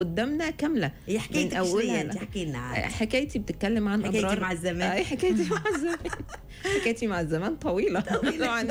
قدامنا كامله هي حكايتك من شنو أولها هي؟ انت لآخرها. احكي لنا آه، عاد حكايتي بتتكلم عن حكايتي اضرار مع الزمان. آه، حكايتي مع الزمان حكايتي مع الزمان طويله طبعا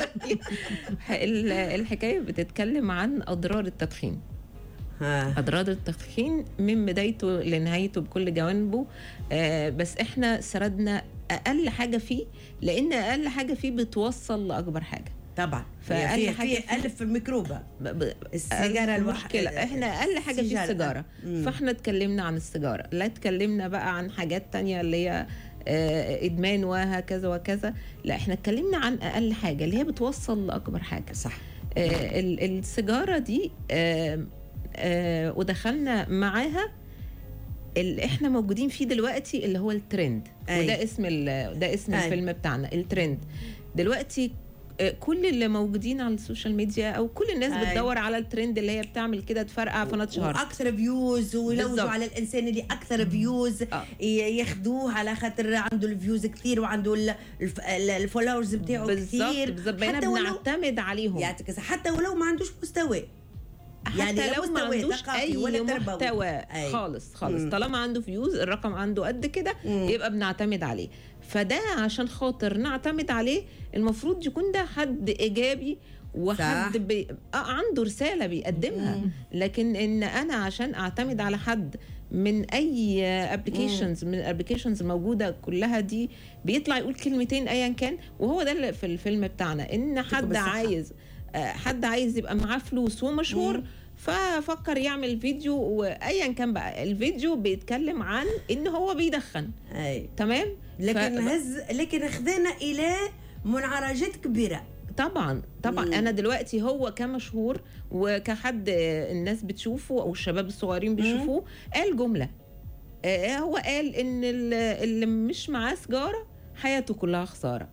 ال- الحكايه بتتكلم عن اضرار التدخين ها اضرار التدخين من بدايته لنهايته بكل جوانبه آه، بس احنا سردنا اقل حاجه فيه لان اقل حاجه فيه بتوصل لاكبر حاجه طبعا فأقل في حاجة في فيه- الف في الميكروبه ب- ب- السيجارة الوح- المشكلة احنا اقل حاجه في السيجارة. السيجاره مم. فاحنا اتكلمنا عن السيجاره لا اتكلمنا بقى عن حاجات تانية اللي هي آه، ادمان وهكذا وكذا لا احنا اتكلمنا عن اقل حاجه اللي هي بتوصل لاكبر حاجه صح آه، ال- السيجاره دي آه، آه، ودخلنا معاها اللي احنا موجودين فيه دلوقتي اللي هو الترند أي. وده اسم ال- ده اسم أي. الفيلم بتاعنا الترند دلوقتي آه، كل اللي موجودين على السوشيال ميديا او كل الناس أي. بتدور على الترند اللي هي بتعمل كده تفرقع فانا اتشهرت واكثر فيوز ويلوجوا بالضبط. على الانسان اللي اكثر فيوز آه. ي- ياخذوه على خاطر عنده الفيوز كثير وعنده ال- الف- ال- الفولورز بتاعه بالظبط كثير بالظبط بقينا حتى ولو بنعتمد عليهم يعطيك الصحة، حتى ولو ما عندوش مستوى يعني حتى لا لو ما مستوى عندوش ثقافي اي ولا تربوي. محتوى أي. خالص خالص مم. طالما عنده فيوز الرقم عنده قد كده مم. يبقى بنعتمد عليه فده عشان خاطر نعتمد عليه المفروض يكون ده حد ايجابي وحد صح. بي... آه عنده رساله بيقدمها مم. لكن ان انا عشان اعتمد على حد من اي ابلكيشنز من الابلكيشنز الموجوده كلها دي بيطلع يقول كلمتين ايا كان وهو ده اللي في الفيلم بتاعنا ان حد بالصحة. عايز آه، حد عايز يبقى معاه فلوس ومشهور مم. ففكر يعمل فيديو وايا كان بقى الفيديو بيتكلم عن ان هو بيدخن اي تمام لكن ف- هز لكن خذانا الى منعرجات كبيره طبعا طبعا مم. انا دلوقتي هو كمشهور وكحد الناس بتشوفه او الشباب الصغيرين بيشوفوه قال جمله آه، هو قال ان ال- اللي مش معاه سجاره حياته كلها خساره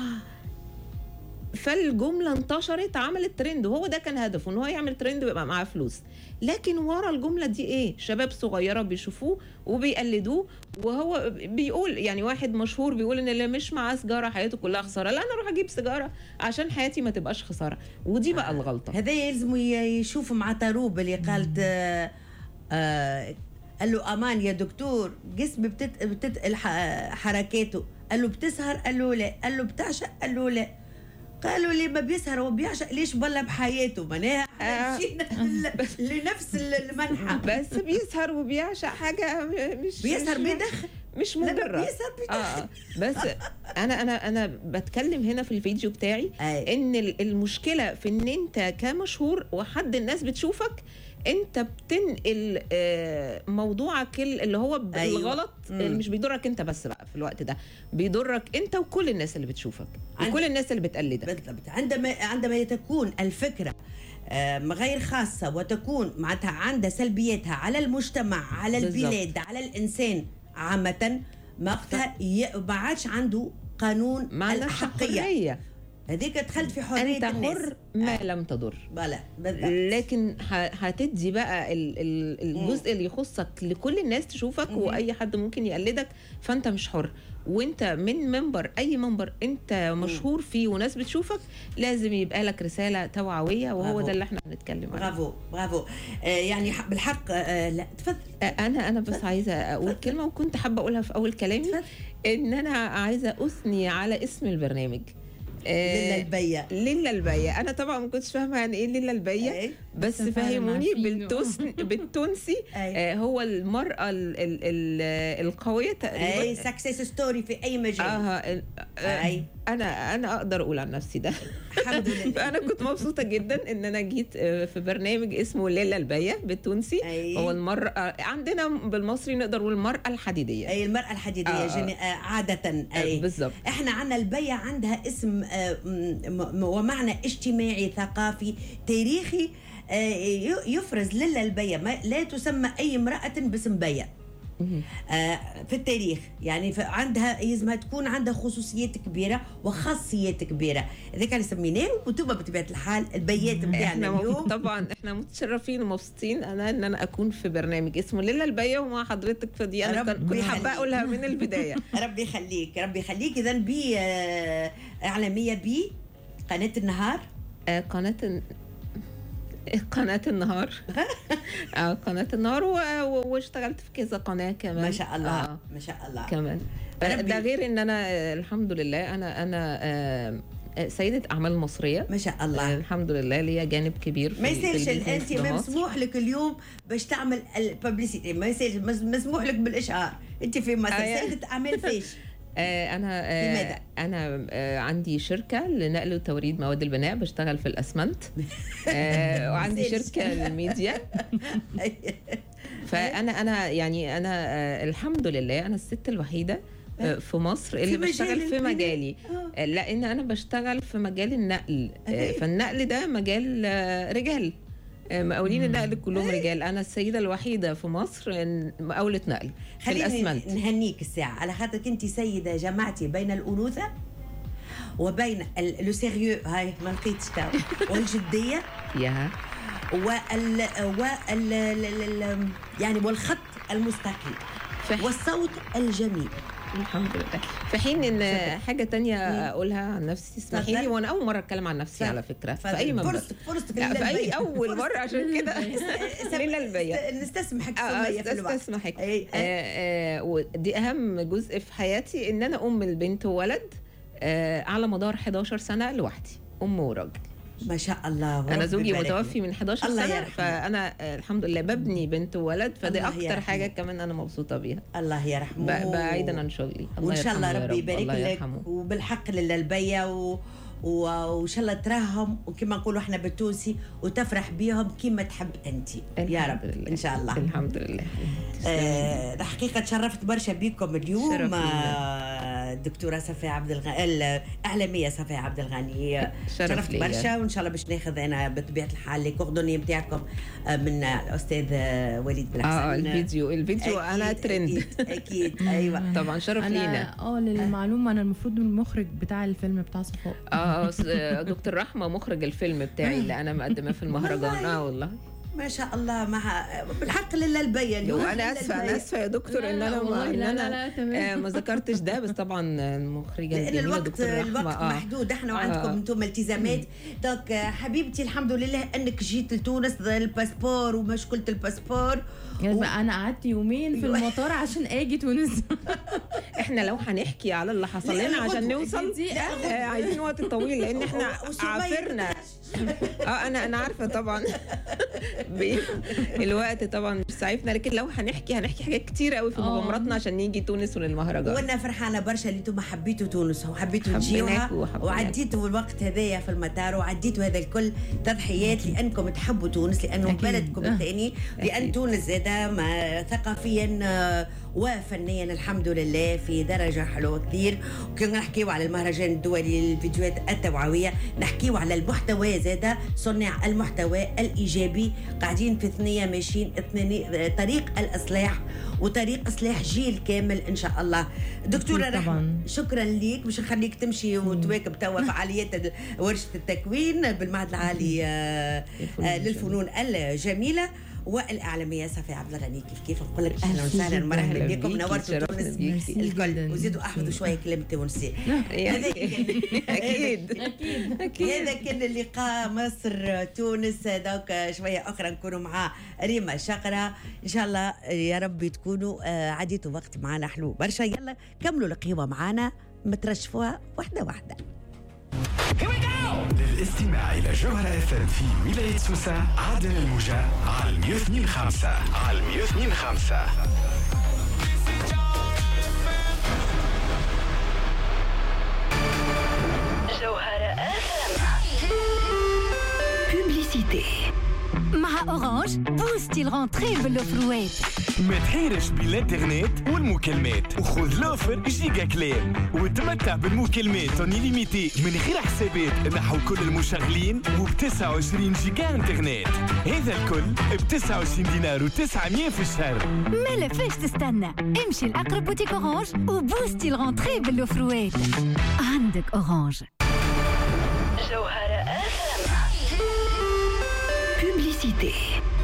فالجمله انتشرت عملت ترند وهو ده كان هدفه ان هو يعمل ترند ويبقى معاه فلوس لكن ورا الجمله دي ايه شباب صغيره بيشوفوه وبيقلدوه وهو بيقول يعني واحد مشهور بيقول ان اللي مش معاه سيجاره حياته كلها خساره لا انا اروح اجيب سيجاره عشان حياتي ما تبقاش خساره ودي بقى الغلطه هذا يلزم ي- يشوف مع طروب اللي قالت آه آه قال له امان يا دكتور جسمي بتت... بتت... الح- حركاته قال له بتسهر قال له لا قال له بتعشق قال له لا قالوا لي ما بيسهر وبيعشق ليش بلا بحياته معناها آه. احنا مشينا ل- لنفس المنحى بس بيسهر وبيعشق حاجه م- مش بيسهر مش- بيدخن مش لما مضره بيسهر بيدخن اه بس انا انا انا بتكلم هنا في الفيديو بتاعي أي. ان ال- المشكله في ان انت كمشهور وحد الناس بتشوفك انت بتنقل آه، موضوعك ال- اللي هو بالغلط مم. اللي مش بيضرك انت بس بقى في الوقت ده بيضرك انت وكل الناس اللي بتشوفك عند- وكل الناس اللي بتقلدك بالضبط عندما عندما تكون الفكره آم، غير خاصة وتكون معناتها عندها سلبياتها على المجتمع على بالضبط. البلاد على الإنسان عامة ما وقتها ي- ما عادش عنده قانون ما عندكش الأحقية حريه هذيك دخلت في حرية انت الناس حر ما لم تضر بلا بالضبط لكن ه- هتدي بقى ال- ال- الجزء اللي يخصك لكل الناس تشوفك مم. واي حد ممكن يقلدك فانت مش حر وانت من منبر اي منبر انت مشهور فيه وناس بتشوفك لازم يبقى لك رساله توعويه وهو برافو. ده اللي احنا بنتكلم عنه برافو برافو آه يعني ح- بالحق آه لا تفضل انا انا بس عايزه اقول كلمه وكنت حابه اقولها في اول كلامي تفضل. ان انا عايزه اثني على اسم البرنامج آه، لله البية ليلى البية انا طبعا ما كنتش فاهمه يعني ايه ليلى البية أي. بس بس فعلاً فهموني عارفينه. بالتوس بالتونسي أي. آه هو المرأة ال ال ال القوية اي تقريبا سكسس ستوري في اي مجال آه ال- آه أي. انا انا اقدر اقول عن نفسي ده الحمد لله فانا كنت مبسوطه جدا ان انا جيت آه، في برنامج اسمه ليلى البية بالتونسي أي. هو المرأة عندنا بالمصري نقدر نقول المرأة الحديدية اي المرأة الحديدية آه. جن... آه عادة آه، اي بالظبط احنا عندنا البيع عندها اسم آه، م- م- ومعنى اجتماعي ثقافي تاريخي آه، ي- يفرز للا البيع ما لا تسمى اي امراه باسم بيع مهم. آه، في التاريخ يعني ف- عندها يلزمها تكون عندها خصوصيات كبيره وخاصيات كبيره هذاك اللي سميناه وانتم بطبيعه الحال البيات بتاعنا احنا مب- اليوم طبعا احنا متشرفين ومبسوطين انا ان انا اكون في برنامج اسمه ليلى البية ومع حضرتك فدي انا ربي كان- كنت حابه يخليك. اقولها من البدايه ربي يخليك ربي يخليك اذا بي آه، اعلاميه بي قناه النهار آه، قناه قناة النهار اه قناة النهار و... و... واشتغلت في كذا قناة كمان ما شاء الله آه. ما شاء الله كمان ربي- ده غير ان انا آه، الحمد لله انا انا آه، آه، سيدة اعمال مصرية ما شاء آه، الله الحمد لله ليا جانب كبير في ما في يصيرش البيزنس انت في مصر. مسموح لك اليوم باش تعمل الببليسيتي ما يصيرش مس- مسموح لك بالاشهار انت في مصر آه. سيدة اعمال فيش آه، انا آه، لماذا؟ انا آه، عندي شركه لنقل وتوريد مواد البناء بشتغل في الاسمنت آه، وعندي سيلز. شركه للميديا فانا انا يعني انا آه، الحمد لله انا الست الوحيده آه، في مصر اللي مجال بشتغل في البناء. مجالي آه. آه، لان انا بشتغل في مجال النقل آه، أيوة. فالنقل ده مجال آه، رجال آه، مقاولين النقل كلهم رجال انا السيده الوحيده في مصر إن- مقاوله نقل في خليني الاسمنت نهنيك الساعة على خاطرك انت سيدة جمعتي بين الأنوثة وبين ال- لو سيريو هاي ما لقيتش تو والجدية يا وال وال ال- ال- ال- يعني والخط المستقيم فح- والصوت الجميل الحمد لله في حين ان حاجه تانية اقولها عن نفسي اسمحي لي اتفضل. وانا اول مره اتكلم عن نفسي على فكره في اي منبر فرصتك فرصتك لا في اي للبيع. اول فرصتك. مره عشان كده ليلى البيع نستسمحك آه، سمية في الوقت استسمحك أي- آه، آه، ودي اهم جزء في حياتي ان انا ام البنت وولد آه، على مدار 11 سنه لوحدي ام وراجل ما شاء الله انا وربي زوجي يبارك لك. متوفي من 11 الله سنه يرحمه. فانا آه، الحمد لله ببني بنت وولد فدي الله اكتر يرحمه. حاجه كمان انا مبسوطه بيها الله يرحمه ب- بعيدا عن شغلي الله وان شاء الله يرحمه يا ربي رب، يبارك الله لك يرحمه. وبالحق للبية و... و... وان شاء الله تراهم وكما نقولوا احنا بالتونسي وتفرح بيهم كما تحب انت يا الحمد رب لله. ان شاء الله الحمد لله آه، الحقيقة تشرفت برشا بكم شرف اليوم لينا. آه، الدكتورة صفية عبد الغني الإعلامية صفية عبد الغني شرف شرفت ليا. برشا وإن شاء الله باش ناخذ أنا بطبيعة الحال لي كوردوني نتاعكم آه، من الأستاذ آه، وليد بن اه حسن الفيديو الفيديو انا أكيد، ترند أكيد, أكيد أيوة طبعا شرف لينا انا اه للمعلومه انا المفروض المخرج بتاع الفيلم بتاع صفاء اه س- دكتور رحمه مخرج الفيلم بتاعي اللي انا مقدماه في المهرجان والله. اه والله ما شاء الله مع بالحق لله البية اليوم وانا لله اسفه انا البية. اسفه يا دكتور لا، ان لا، انا والله ما ان لا، لا، انا لا، تمام. آه، ما ذكرتش ده بس طبعا المخرجه لان الجميله الوقت دكتور رحمه الوقت اه محدود احنا وعندكم آه. انتم التزامات دونك آه، حبيبتي الحمد لله انك جيت لتونس الباسبور ومشكله الباسبور يعني بقى انا قعدت يومين في المطار عشان اجي تونس احنا لو هنحكي على اللي حصل لا، لنا عشان غدوة. نوصل دي آه، عايزين وقت طويل لان احنا وسمية عافرنا اه انا انا عارفه طبعا ب- الوقت طبعا مش سعيفنا لكن لو هنحكي هنحكي حاجات كتير قوي في آه. مغامراتنا عشان نيجي تونس وللمهرجان وانا فرحانه برشا اللي انتم حبيتوا تونس وحبيتوا حبيناك تجيوها وحبيناك. وعديتوا الوقت هذايا في المطار وعديتوا هذا الكل تضحيات لانكم تحبوا تونس لانه أكيد. بلدكم آه. الثاني لان أكيد. تونس زاده ما ثقافيا آه، وفنيا الحمد لله في درجه حلوه كثير وكنا نحكيو على المهرجان الدولي للفيديوهات التوعويه نحكيو على المحتوى زاده صناع المحتوى الايجابي قاعدين في ثنيه ماشيين اثنين طريق الاصلاح وطريق اصلاح جيل كامل ان شاء الله دكتوره أكيد رحمه طبعاً. شكرا ليك باش نخليك تمشي وتواكب توا فعاليات ال- ورشه التكوين بالمعهد العالي آه، للفنون آه، للفنون الجميله والاعلاميه صفي عبد الغني كيف كيف نقول لك اهلا ميرسي وسهلا جداً. مرحبا أهلاً بكم بيكي، نورتوا تشرفنا تونس بيكي. ميرسي الكل جداً. وزيدوا احفظوا شويه كلمه تونسي يعني هذا- اكيد اكيد اكيد هذا كان اللقاء مصر تونس دوك شويه اخرى نكونوا مع ريما شقره ان شاء الله يا رب تكونوا آه، عديتوا وقت معنا حلو برشا يلا كملوا القهوه معنا مترشفوها واحده واحده للاستماع إلى جوهرة اف ام في ولاية سوسة عدن الموجة على 102.5 على 102.5 Publicité. مع اورانج بوستي الغونتري بالفروات ما تحيرش بين الانترنت والمكالمات وخذ لوفر جيجا كليم وتمتع بالمكالمات اونيليميتي من غير حسابات نحو كل المشغلين وب 29 جيجا انترنت هذا الكل ب 29 دينار و900 في الشهر ما فاش تستنى امشي لاقرب بوتيك اورانج وبوستي الغونتري بالفروات عندك اورانج جوهرة Publicité